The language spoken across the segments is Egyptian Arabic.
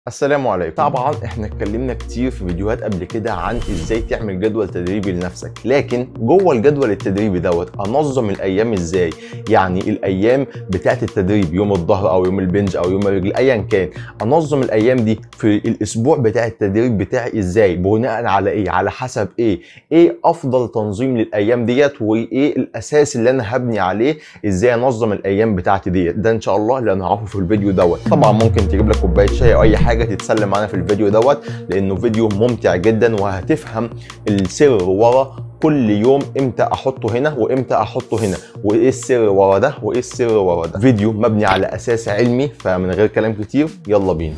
السلام عليكم طبعا احنا اتكلمنا كتير في فيديوهات قبل كده عن ازاي تعمل جدول تدريبي لنفسك لكن جوه الجدول التدريبي دوت انظم الايام ازاي يعني الايام بتاعت التدريب يوم الظهر او يوم البنج او يوم الرجل ايا كان انظم الايام دي في الاسبوع بتاع التدريب بتاعي ازاي بناء على ايه على حسب ايه ايه افضل تنظيم للايام ديت وايه الاساس اللي انا هبني عليه ازاي انظم الايام بتاعتي ديت ده ان شاء الله اللي هنعرفه في الفيديو دوت طبعا ممكن تجيب لك كوبايه شاي او اي حاجه حاجه تتسلم معانا في الفيديو دوت لانه فيديو ممتع جدا وهتفهم السر ورا كل يوم امتى احطه هنا وامتى احطه هنا وايه السر ورا ده وايه السر ورا ده فيديو مبني على اساس علمي فمن غير كلام كتير يلا بينا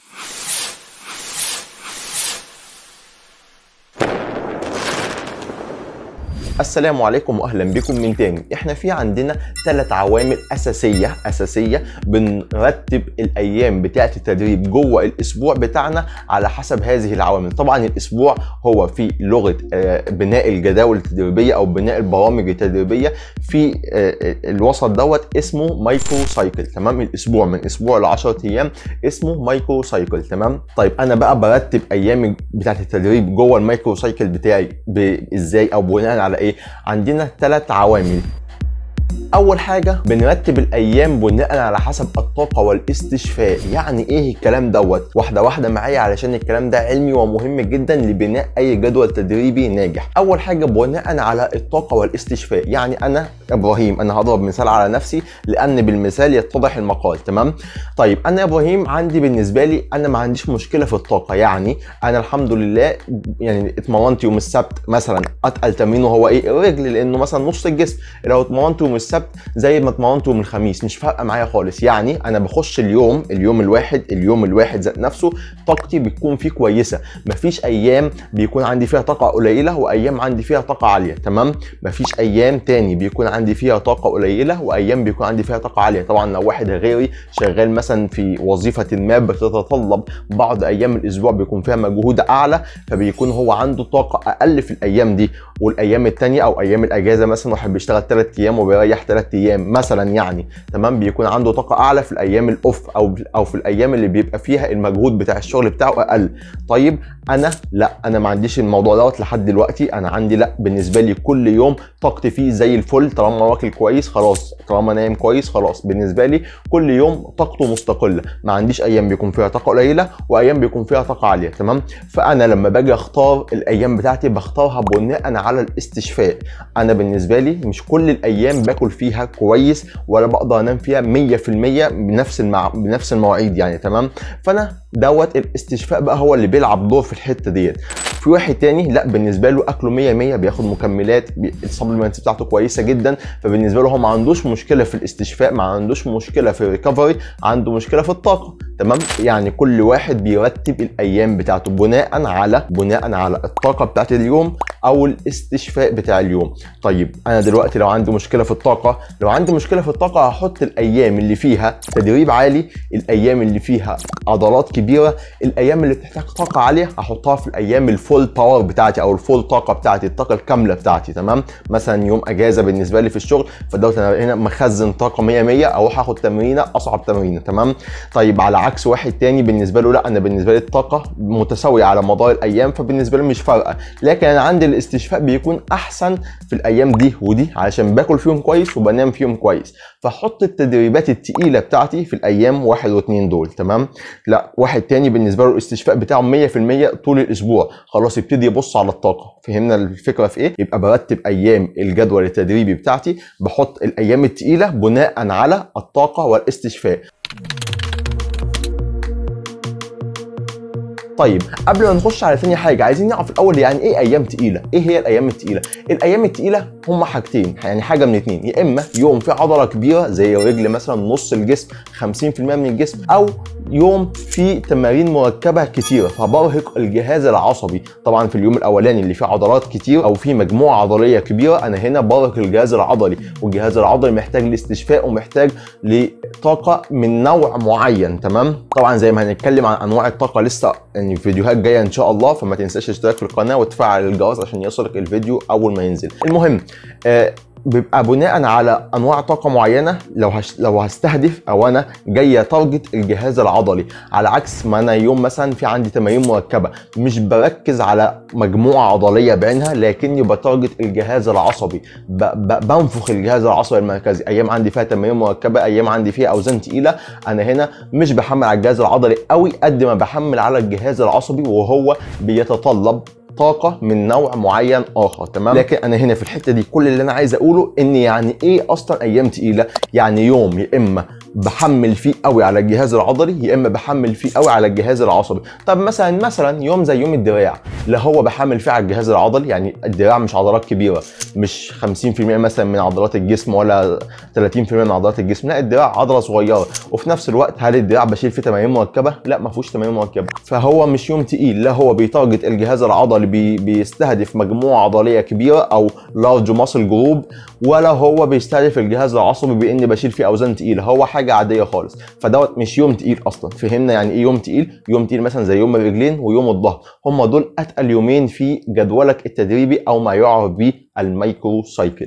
السلام عليكم واهلا بكم من تاني احنا في عندنا ثلاث عوامل اساسيه اساسيه بنرتب الايام بتاعه التدريب جوه الاسبوع بتاعنا على حسب هذه العوامل طبعا الاسبوع هو في لغه بناء الجداول التدريبيه او بناء البرامج التدريبيه في الوسط دوت اسمه مايكرو سايكل تمام الاسبوع من اسبوع ل 10 ايام اسمه مايكرو سايكل تمام طيب انا بقى برتب ايامي بتاعه التدريب جوه المايكرو سايكل بتاعي ازاي او بناء على ايه عندنا ثلاث عوامل اول حاجه بنرتب الايام بناء على حسب الطاقه والاستشفاء يعني ايه الكلام دوت واحده واحده معايا علشان الكلام ده علمي ومهم جدا لبناء اي جدول تدريبي ناجح اول حاجه بناء على الطاقه والاستشفاء يعني انا ابراهيم انا هضرب مثال على نفسي لان بالمثال يتضح المقال تمام طيب انا ابراهيم عندي بالنسبه لي انا ما عنديش مشكله في الطاقه يعني انا الحمد لله يعني اتمرنت يوم السبت مثلا اتقل تمرينه هو ايه الرجل لانه مثلا نص الجسم لو اتمرنت يوم السبت زي ما اتمرنت يوم الخميس مش فارقه معايا خالص يعني انا بخش اليوم اليوم الواحد اليوم الواحد ذات نفسه طاقتي بتكون فيه كويسه مفيش ايام بيكون عندي فيها طاقه قليله وايام عندي فيها طاقه عاليه تمام مفيش ايام تاني بيكون عندي فيها طاقه قليله وايام بيكون عندي فيها طاقه عاليه طبعا لو واحد غيري شغال مثلا في وظيفه ما بتتطلب بعض ايام الاسبوع بيكون فيها مجهود اعلى فبيكون هو عنده طاقه اقل في الايام دي والايام التانية او ايام الاجازه مثلا واحد بيشتغل 3 ايام وبيريح 3 ايام مثلا يعني تمام بيكون عنده طاقه اعلى في الايام الاوف او او في الايام اللي بيبقى فيها المجهود بتاع الشغل بتاعه اقل طيب انا لا انا ما عنديش الموضوع دوت لحد دلوقتي انا عندي لا بالنسبه لي كل يوم طاقتي فيه زي الفل طالما واكل كويس خلاص طالما نايم كويس خلاص بالنسبه لي كل يوم طاقته مستقله ما عنديش ايام بيكون فيها طاقه قليله وايام بيكون فيها طاقه عاليه تمام فانا لما باجي اختار الايام بتاعتي بختارها بناء على الاستشفاء انا بالنسبه لي مش كل الايام باكل فيها كويس ولا بقدر انام فيها 100% بنفس المع... بنفس المواعيد يعني تمام فانا دوت الاستشفاء بقى هو اللي بيلعب دور في الحته ديت في واحد تاني لا بالنسبه له اكله 100 100 بياخد مكملات السبلمنتس بتاعته كويسه جدا فبالنسبه له هو ما عندوش مشكله في الاستشفاء ما عندوش مشكله في الريكفري عنده مشكله في الطاقه تمام يعني كل واحد بيرتب الايام بتاعته بناء على بناء على الطاقه بتاعت اليوم او الاستشفاء بتاع اليوم طيب انا دلوقتي لو عندي مشكله في الطاقه لو عندي مشكله في الطاقه هحط الايام اللي فيها تدريب عالي الايام اللي فيها عضلات كبيره الايام اللي بتحتاج طاقه عاليه هحطها في الايام الفول باور بتاعتي او الفول طاقه بتاعتي الطاقه الكامله بتاعتي تمام مثلا يوم اجازه بالنسبه لي في الشغل فدوت انا هنا مخزن طاقه 100 100 اروح اخد تمرينه اصعب تمرينه تمام طيب على عكس واحد تاني بالنسبه له لا انا بالنسبه لي الطاقه متساويه على مدار الايام فبالنسبه له مش فارقه لكن انا عندي الاستشفاء بيكون احسن في الايام دي ودي علشان باكل فيهم كويس وبنام فيهم كويس فاحط التدريبات التقيله بتاعتي في الايام واحد واثنين دول تمام لا واحد تاني بالنسبه له الاستشفاء بتاعه 100% طول الاسبوع خلاص يبتدي يبص على الطاقه فهمنا الفكره في ايه يبقى برتب ايام الجدول التدريبي بتاعتي بحط الايام التقيله بناء على الطاقه والاستشفاء طيب قبل ما نخش على ثاني حاجه عايزين نعرف الاول يعني ايه ايام تقيله ايه هي الايام التقيله الايام التقيله هما حاجتين يعني حاجه من اتنين يا اما يوم فيه عضله كبيره زي الرجل مثلا نص الجسم 50% من الجسم او يوم فيه تمارين مركبه كتيره فبرهق الجهاز العصبي طبعا في اليوم الاولاني اللي فيه عضلات كتير او فيه مجموعه عضليه كبيره انا هنا برهق الجهاز العضلي والجهاز العضلي محتاج لاستشفاء ومحتاج لطاقه من نوع معين تمام طبعا زي ما هنتكلم عن انواع الطاقه لسه يعني فيديوهات جايه ان شاء الله فما تنساش اشتراك في القناه وتفعل الجرس عشان يوصلك الفيديو اول ما ينزل المهم آه بيبقى بناء على انواع طاقه معينه لو هش... لو هستهدف او انا جاي تارجت الجهاز العضلي على عكس ما انا يوم مثلا في عندي تمارين مركبه مش بركز على مجموعه عضليه بعينها لكني بتارجت الجهاز العصبي ب... ب... بنفخ الجهاز العصبي المركزي ايام عندي فيها تمارين مركبه ايام عندي فيها اوزان تقيله انا هنا مش بحمل على الجهاز العضلي قوي قد ما بحمل على الجهاز العصبي وهو بيتطلب طاقه من نوع معين اخر تمام لكن انا هنا في الحته دي كل اللي انا عايز اقوله ان يعني ايه اصلا ايام تقيله يعني يوم يا اما بحمل فيه قوي على الجهاز العضلي يا اما بحمل فيه قوي على الجهاز العصبي طب مثلا مثلا يوم زي يوم الدراع لا هو بحمل فيه على الجهاز العضلي يعني الدراع مش عضلات كبيره مش 50% مثلا من عضلات الجسم ولا 30% من عضلات الجسم لا الدراع عضله صغيره وفي نفس الوقت هل الدراع بشيل فيه تمارين مركبه لا ما فيهوش تمارين مركبه فهو مش يوم تقيل لا هو بيتارجت الجهاز العضلي بي بيستهدف مجموعه عضليه كبيره او لارج ماسل جروب ولا هو بيستهدف الجهاز العصبي باني بشيل فيه اوزان تقيله هو حاجه عاديه خالص فدوت مش يوم تقيل اصلا فهمنا يعني ايه يوم تقيل يوم تقيل مثلا زي يوم الرجلين ويوم الظهر هم دول اتقل يومين في جدولك التدريبي او ما يعرف به المايكرو سايكل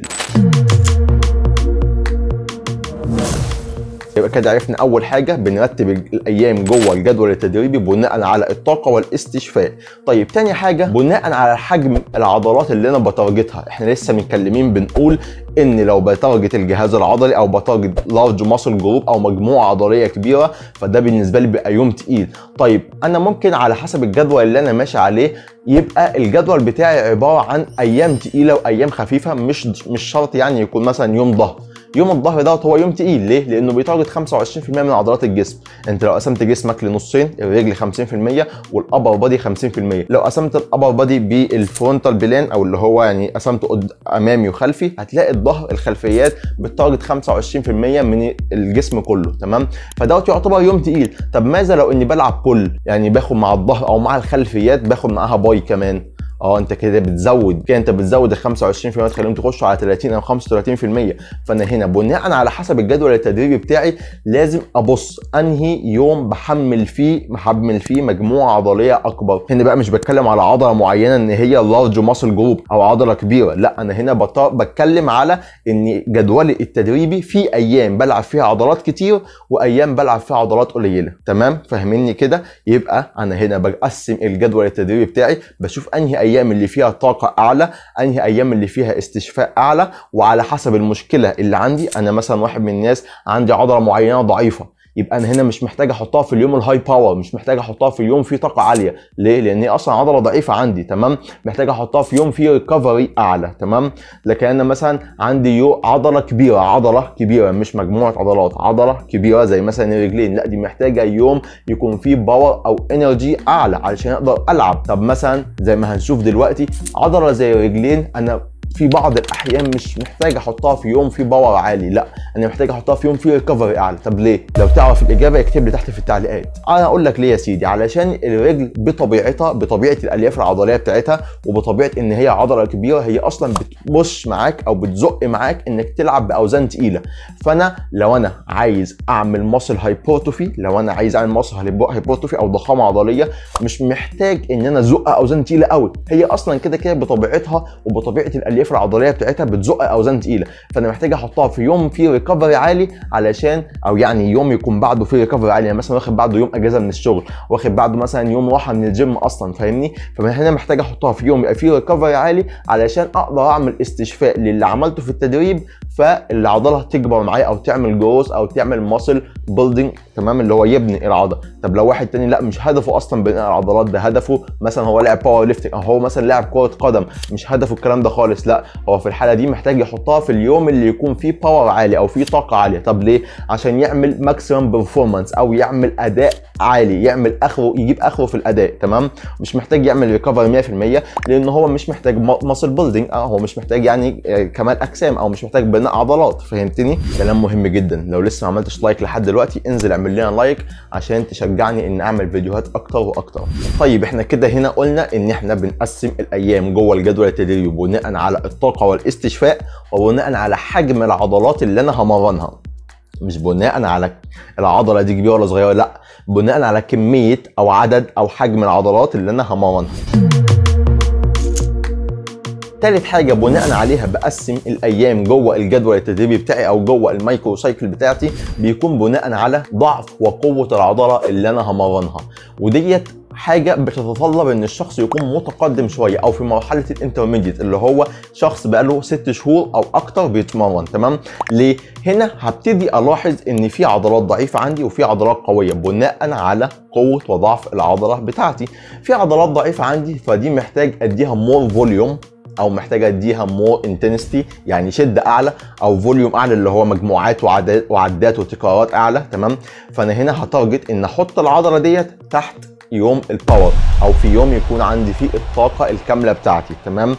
يبقى كده عرفنا اول حاجه بنرتب الايام جوه الجدول التدريبي بناء على الطاقه والاستشفاء طيب تاني حاجه بناء على حجم العضلات اللي انا بتارجتها احنا لسه متكلمين بنقول ان لو بتارجت الجهاز العضلي او بتارجت لارج ماسل جروب او مجموعه عضليه كبيره فده بالنسبه لي بيبقى يوم تقيل طيب انا ممكن على حسب الجدول اللي انا ماشي عليه يبقى الجدول بتاعي عباره عن ايام تقيله وايام خفيفه مش مش شرط يعني يكون مثلا يوم ظهر يوم الظهر دوت هو يوم تقيل ليه؟ لانه بيتارجت 25% من عضلات الجسم، انت لو قسمت جسمك لنصين الرجل 50% والابر بادي 50%، لو قسمت الابر بادي بالفرونتال بلان او اللي هو يعني قسمته قد امامي وخلفي هتلاقي الظهر الخلفيات بتارجت 25% من الجسم كله تمام؟ فدوت يعتبر يوم تقيل، طب ماذا لو اني بلعب بول يعني باخد مع الظهر او مع الخلفيات باخد معاها باي كمان اه انت كده بتزود كده انت بتزود ال 25% تخليهم تخشوا على 30 او 35% فانا هنا بناء على حسب الجدول التدريبي بتاعي لازم ابص انهي يوم بحمل فيه بحمل فيه مجموعه عضليه اكبر هنا بقى مش بتكلم على عضله معينه ان هي لارج ماسل جروب او عضله كبيره لا انا هنا بتكلم على ان جدولي التدريبي في ايام بلعب فيها عضلات كتير وايام بلعب فيها عضلات قليله تمام فاهميني كده يبقى انا هنا بقسم الجدول التدريبي بتاعي بشوف انهي ايام اللي فيها طاقه اعلى انهي ايام اللي فيها استشفاء اعلى وعلى حسب المشكله اللي عندي انا مثلا واحد من الناس عندي عضله معينه ضعيفه يبقى انا هنا مش محتاج احطها في اليوم الهاي باور مش محتاج احطها في اليوم فيه طاقه عاليه ليه لان هي اصلا عضله ضعيفه عندي تمام محتاج احطها في يوم فيه ريكفري اعلى تمام لكن انا مثلا عندي يو عضله كبيره عضله كبيره مش مجموعه عضلات عضله كبيره زي مثلا الرجلين لا دي محتاجه يوم يكون فيه باور او انرجي اعلى علشان اقدر العب طب مثلا زي ما هنشوف دلوقتي عضله زي الرجلين انا في بعض الاحيان مش محتاج احطها في يوم فيه باور عالي لا انا محتاج احطها في يوم فيه ريكفري اعلى طب ليه لو تعرف الاجابه اكتب لي تحت في التعليقات انا اقول لك ليه يا سيدي علشان الرجل بطبيعتها بطبيعه الالياف العضليه بتاعتها وبطبيعه ان هي عضله كبيره هي اصلا بتبش معاك او بتزق معاك انك تلعب باوزان تقيله فانا لو انا عايز اعمل ماسل هايبوتروفي لو انا عايز اعمل ماسل هايبوتروفي او ضخامه عضليه مش محتاج ان انا ازق اوزان تقيله قوي هي اصلا كده كده بطبيعتها وبطبيعه الالياف العضليه بتاعتها بتزق اوزان تقيله فانا محتاج احطها في يوم فيه ريكفري عالي علشان او يعني يوم يكون بعده فيه ريكفري عالي يعني مثلا واخد بعده يوم اجازه من الشغل واخد بعده مثلا يوم راحه من الجيم اصلا فاهمني فهنا محتاج احطها في يوم يبقى فيه ريكفري عالي علشان اقدر اعمل استشفاء للي عملته في التدريب فالعضله تكبر معايا او تعمل جروث او تعمل ماسل بيلدينج تمام اللي هو يبني العضله طب لو واحد تاني لا مش هدفه اصلا بناء العضلات ده هدفه مثلا هو لاعب باور ليفتنج او هو مثلا لاعب كره قدم مش هدفه الكلام ده خالص لا هو في الحاله دي محتاج يحطها في اليوم اللي يكون فيه باور عالي او فيه طاقه عاليه طب ليه عشان يعمل ماكسيمم بيرفورمانس او يعمل اداء عالي يعمل اخره يجيب اخره في الاداء تمام مش محتاج يعمل ريكفري 100% لان هو مش محتاج ماسل بيلدينج اه هو مش محتاج يعني كمال اجسام او مش محتاج بناء عضلات فهمتني كلام مهم جدا لو لسه ما عملتش لايك لحد دلوقتي انزل اعمل لنا لايك عشان تشجعني ان اعمل فيديوهات اكتر واكتر طيب احنا كده هنا قلنا ان احنا بنقسم الايام جوه الجدول التدريبي بناء على الطاقه والاستشفاء وبناء على حجم العضلات اللي انا همرنها مش بناء على العضله دي كبيره ولا صغيره لا بناء على كميه او عدد او حجم العضلات اللي انا همرنها تالت حاجه بناء عليها بقسم الايام جوه الجدول التدريبي بتاعي او جوه المايكرو سايكل بتاعتي بيكون بناء على ضعف وقوه العضله اللي انا همرنها وديت حاجه بتتطلب ان الشخص يكون متقدم شويه او في مرحله الانترميديت اللي هو شخص بقاله ست شهور او اكتر بيتمرن تمام ليه هنا هبتدي الاحظ ان في عضلات ضعيفه عندي وفي عضلات قويه بناء على قوه وضعف العضله بتاعتي في عضلات ضعيفه عندي فدي محتاج اديها مور فوليوم او محتاج اديها مور انتنستي يعني شده اعلى او فوليوم اعلى اللي هو مجموعات وعدات وعدات وتكرارات اعلى تمام فانا هنا هتارجت ان احط العضله ديت تحت يوم الباور او في يوم يكون عندي فيه الطاقه الكامله بتاعتي تمام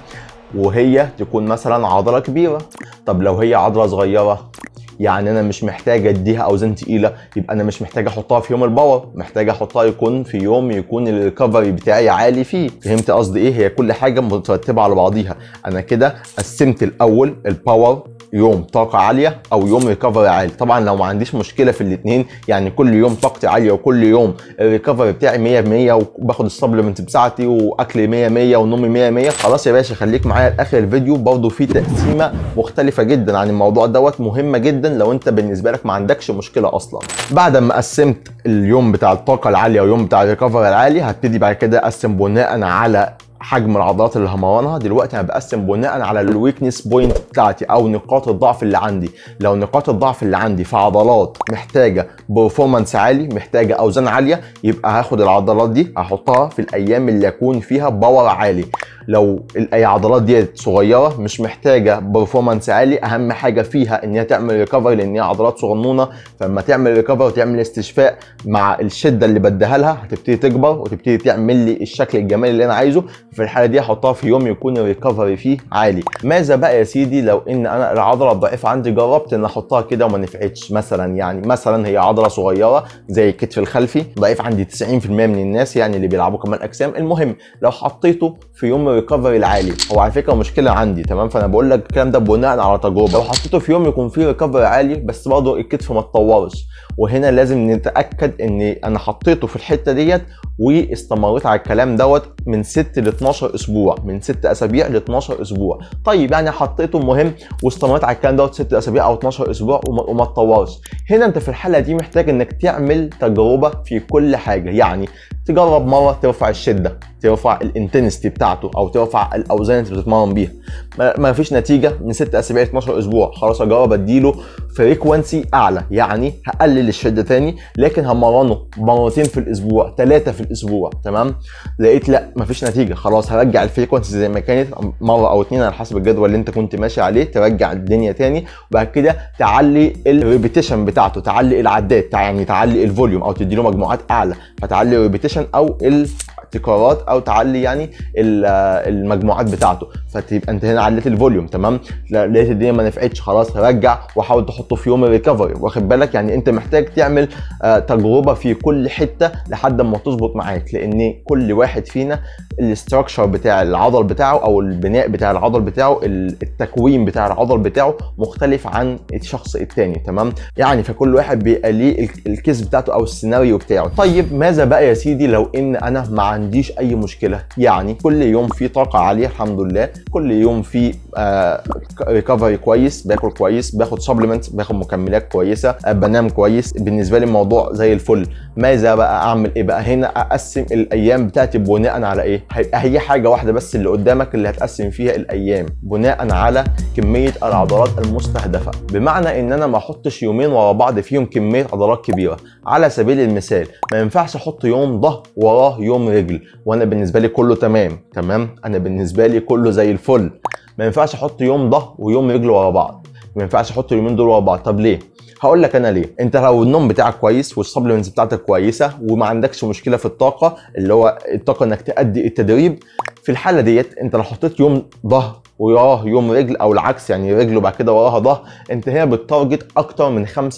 وهي تكون مثلا عضله كبيره طب لو هي عضله صغيره يعني انا مش محتاج اديها اوزان تقيله يبقى انا مش محتاج احطها في يوم الباور محتاج احطها يكون في يوم يكون الريكفري بتاعي عالي فيه فهمت قصدي ايه هي كل حاجه مترتبه على بعضيها انا كده قسمت الاول الباور يوم طاقة عالية أو يوم ريكفري عالي، طبعا لو ما عنديش مشكلة في الاثنين يعني كل يوم طاقتي عالية وكل يوم الريكفري بتاعي 100 100 وباخد السبلمنت بتاعتي وأكلي 100 100 ونومي 100 100 خلاص يا باشا خليك معايا لآخر الفيديو برضه في تقسيمة مختلفة جدا عن الموضوع دوت مهمة جدا لو أنت بالنسبة لك ما عندكش مشكلة أصلا. بعد ما قسمت اليوم بتاع الطاقة العالية ويوم بتاع الريكفري العالي هبتدي بعد كده أقسم بناء على حجم العضلات اللي همرنها دلوقتي انا بقسم بناء على الويكنس بوينت بتاعتي او نقاط الضعف اللي عندي لو نقاط الضعف اللي عندي في عضلات محتاجه برفورمانس عالي محتاجه اوزان عاليه يبقى هاخد العضلات دي هحطها في الايام اللي يكون فيها باور عالي لو اي عضلات دي صغيره مش محتاجه برفورمانس عالي اهم حاجه فيها ان هي تعمل ريكفري لان هي عضلات صغنونه فلما تعمل ريكفري وتعمل استشفاء مع الشده اللي بديها لها هتبتدي تكبر وتبتدي تعمل لي الشكل الجمالي اللي انا عايزه في الحاله دي هحطها في يوم يكون الريكفري فيه عالي ماذا بقى يا سيدي لو ان انا العضله الضعيفه عندي جربت ان احطها كده وما نفعتش مثلا يعني مثلا هي عضله صغيره زي الكتف الخلفي ضعيف عندي 90% من الناس يعني اللي بيلعبوا كمال اجسام المهم لو حطيته في يوم الريكفري العالي هو على فكره مشكله عندي تمام فانا بقول لك الكلام ده بناء على تجربه لو حطيته في يوم يكون فيه ريكفري عالي بس برضه الكتف ما اتطورش وهنا لازم نتاكد ان انا حطيته في الحته ديت واستمريت على الكلام دوت من 6 ل 12 اسبوع من 6 اسابيع ل 12 اسبوع طيب يعني حطيته مهم واستمريت على الكلام دوت 6 اسابيع او 12 اسبوع وما, وما اتطورش هنا انت في الحاله دي محتاج انك تعمل تجربه في كل حاجه يعني تجرب مره ترفع الشده ترفع الانتنستي بتاعته او ترفع الاوزان اللي انت بتتمرن بيها ما فيش نتيجه من 6 اسابيع ل 12 اسبوع خلاص اجرب اديله فريكونسي اعلى يعني هقلل الشده تاني لكن همرنه مرتين في الاسبوع ثلاثه في الاسبوع تمام لقيت لا مفيش نتيجه خلاص هرجع الفريكونسي زي ما كانت مره او اتنين على حسب الجدول اللي انت كنت ماشي عليه ترجع الدنيا تاني وبعد كده تعلي الريبيتيشن بتاعته تعلي العدات يعني تعلي الفوليوم او تديله مجموعات اعلى فتعلي الريبيتيشن او التكرارات او تعلي يعني المجموعات بتاعته فتبقى انت هنا عليت الفوليوم تمام لقيت الدنيا ما نفعتش خلاص رجع وحاول تحطه في يوم الريكفري واخد بالك يعني انت محتاج تعمل آه تجربه في كل حته لحد ما تظبط معاك لان كل واحد فينا الاستراكشر بتاع العضل بتاعه او البناء بتاع العضل بتاعه التكوين بتاع العضل بتاعه مختلف عن الشخص التاني تمام يعني فكل واحد بيبقى ليه الكيس بتاعته او السيناريو بتاعه طيب ماذا بقى يا سيدي لو ان انا ما عنديش اي مشكله يعني كل يوم في طاقه عاليه الحمد لله كل يوم في آه ريكفري كويس باكل كويس باخد سبلمنت باخد مكملات كويسه آه بنام كويس بالنسبه لي الموضوع زي الفل ماذا بقى اعمل ايه بقى هنا اقسم الايام بتاعتي بناء على ايه هيبقى هي حاجه واحده بس اللي قدامك اللي هتقسم فيها الايام بناء على كميه العضلات المستهدفه بمعنى ان انا ما احطش يومين ورا بعض فيهم كميه عضلات كبيره على سبيل المثال ما ينفعش احط يوم ظهر وراه يوم رجل وانا بالنسبه لي كله تمام تمام انا بالنسبه لي كله زي الفل ما ينفعش احط يوم ظهر ويوم رجل ورا بعض ما ينفعش احط اليومين دول ورا بعض طب ليه هقول لك انا ليه انت لو النوم بتاعك كويس والسبلمنتس بتاعتك كويسه وما عندكش مشكله في الطاقه اللي هو الطاقه انك تأدي التدريب في الحاله ديت انت لو حطيت يوم ظهر وراه يوم رجل او العكس يعني رجل وبعد كده وراها ظهر انت هنا بتارجت اكتر من 75%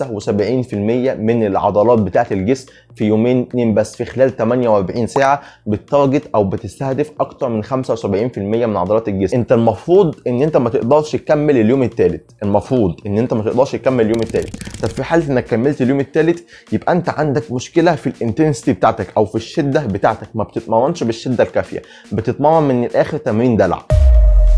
من العضلات بتاعه الجسم في يومين اتنين بس في خلال 48 ساعه بتارجت او بتستهدف اكتر من 75% من عضلات الجسم انت المفروض ان انت ما تقدرش تكمل اليوم الثالث المفروض ان انت ما تقدرش تكمل اليوم الثالث طب في حاله انك كملت اليوم الثالث يبقى انت عندك مشكله في الانتنسيتي بتاعتك او في الشده بتاعتك ما بتتمرنش بالشده الكافيه بتتمرن من الاخر تمرين دلع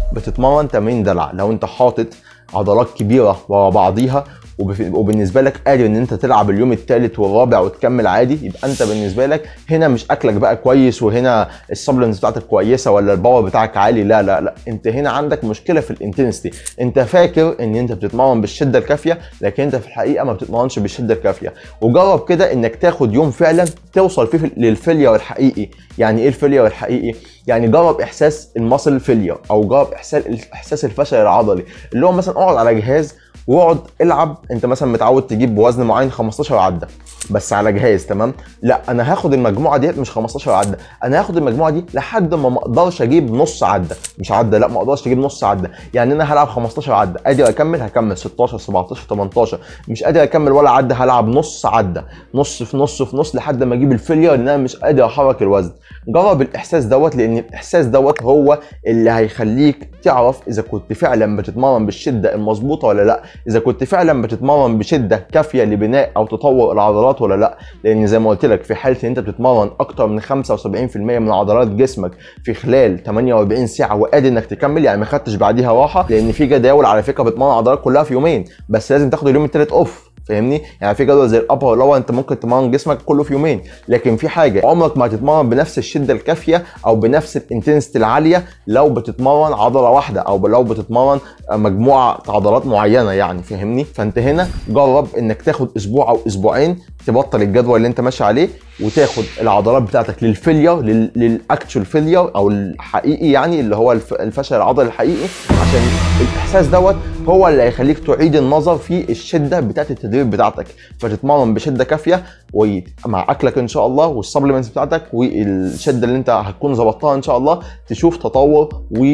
بتتمرن تمرين دلع لو انت حاطط عضلات كبيره ورا بعضيها وبف- وبالنسبه لك قادر ان انت تلعب اليوم الثالث والرابع وتكمل عادي يبقى انت بالنسبه لك هنا مش اكلك بقى كويس وهنا السبلمنتس بتاعتك كويسه ولا الباور بتاعك عالي لا لا لا انت هنا عندك مشكله في الانتنستي انت فاكر ان انت بتتمرن بالشده الكافيه لكن انت في الحقيقه ما بتتمرنش بالشده الكافيه وجرب كده انك تاخد يوم فعلا توصل فيه للفيلير الحقيقي يعني ايه الفيلير الحقيقي يعني جرب احساس الماسل فيلير او جرب احساس احساس الفشل العضلي اللي هو مثلا اقعد على جهاز واقعد العب انت مثلا متعود تجيب بوزن معين 15 عده بس على جهاز تمام لا انا هاخد المجموعه ديت مش 15 عده انا هاخد المجموعه دي لحد ما ما اقدرش اجيب نص عده مش عده لا ما اقدرش اجيب نص عده يعني انا هلعب 15 عده قادر اكمل هكمل 16 17 18 مش قادر اكمل ولا عده هلعب نص عده نص في نص في نص لحد ما اجيب الفيلير ان انا مش قادر احرك الوزن جرب الاحساس دوت لان الاحساس دوت هو اللي هيخليك تعرف اذا كنت فعلا بتتمرن بالشده المظبوطه ولا لا اذا كنت فعلا بتتمرن بشده كافيه لبناء او تطور العضلات ولا لا لان زي ما قلت لك في حاله ان انت بتتمرن اكتر من 75% من عضلات جسمك في خلال 48 ساعه وقادر انك تكمل يعني ما خدتش بعديها راحه لان في جداول على فكره بتمرن عضلات كلها في يومين بس لازم تاخد اليوم الثالث اوف فاهمني يعني في جدول زي الابر واللور انت ممكن تمرن جسمك كله في يومين لكن في حاجه عمرك ما هتتمرن بنفس الشده الكافيه او بنفس الانتنستي العاليه لو بتتمرن عضله واحده او لو بتتمرن مجموعه عضلات معينه يعني فاهمني فانت هنا جرب انك تاخد اسبوع او اسبوعين تبطل الجدول اللي انت ماشي عليه وتاخد العضلات بتاعتك للفيلير للاكتشوال فيلير او الحقيقي يعني اللي هو الف- الفشل العضلي الحقيقي عشان الاحساس دوت هو اللي هيخليك تعيد النظر في الشده بتاعت التدريب بتاعتك فتتمرن بشده كافيه ومع اكلك ان شاء الله والسبلمنتس بتاعتك والشده اللي انت هتكون ظبطتها ان شاء الله تشوف تطور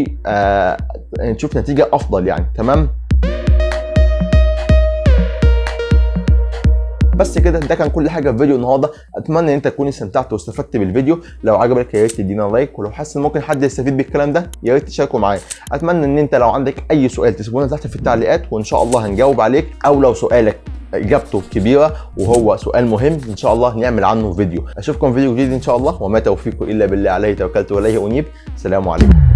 وتشوف نتيجه افضل يعني تمام بس كده ده كان كل حاجه في فيديو النهارده اتمنى ان انت تكون استمتعت واستفدت بالفيديو لو عجبك يا ريت تدينا لايك ولو حاسس ان ممكن حد يستفيد بالكلام ده يا ريت تشاركه معايا اتمنى ان انت لو عندك اي سؤال تسيبه لنا تحت في التعليقات وان شاء الله هنجاوب عليك او لو سؤالك اجابته كبيره وهو سؤال مهم ان شاء الله نعمل عنه فيديو اشوفكم في فيديو جديد ان شاء الله وما توفيقي الا بالله عليه توكلت واليه انيب سلام عليكم